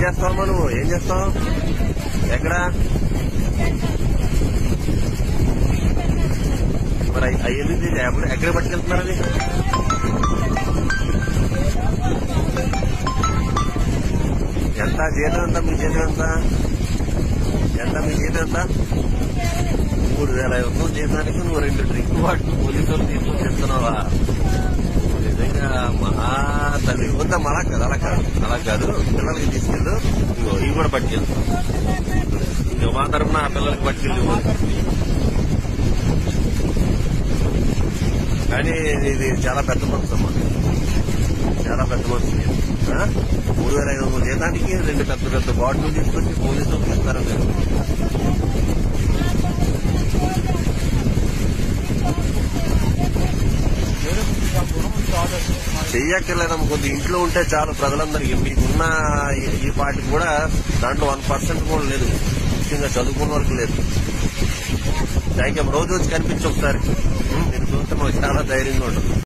చేస్తావమ్మా నువ్వు ఏం చేస్తావు ఎక్కడ మరి అయి- అవి ఎందుకు తీసి- ఎప్పుడు- ఎక్కడ పట్టుకెళ్తున్నారు అది ఎంత జీతం ఎంత మీ జీతం ఎంత ఎంత మీ జీతం ఎంత మూడు వేల ఐదు వందలు జీతానికి నువ్వు రెండు డ్రింక్ వాటిని పోలీసులు తీసుకొని చెప్తున్నావా నిజంగా మహా తల్లి వద్దా అలా కాదు అలా కాదు అలా కాదు పిల్లలకి తీసుకెళ్ళు ఇగో ఇవి కూడా పట్టుకెళ్ళు ఇంకో మా తరఫున ఆ పిల్లలకి పట్టుకెళ్ళి ఇవ్వు. కానీ ఇది చాలా పెద్ద మనసు అమ్మా చాలా పెద్ద మనసు ఇది. ఆ? మూడు వేల ఐదు వందల జీతానికి రెండు పెద్ద పెద్ద బాటిల్ తీసుకొచ్చి పోలీసులకు ఇస్తారా మీరు చెయ్యక్కర్లేదమ్మ కొద్ది ఇంట్లో ఉంటే చాలు ప్రజలందరికీ మీకున్న ఈ- ఈ పార్టీ కూడా దాంట్లో వన్ పర్సెంట్ కూడా లేదు ముఖ్యంగా చదువుకున్న వరకు లేదు థ్యాంక్ యూ రోజు వచ్చి కనిపించి ఒకసారి ఉం, నేను చూస్తే మాకు చాలా ధైర్యంగా ఉంటుంది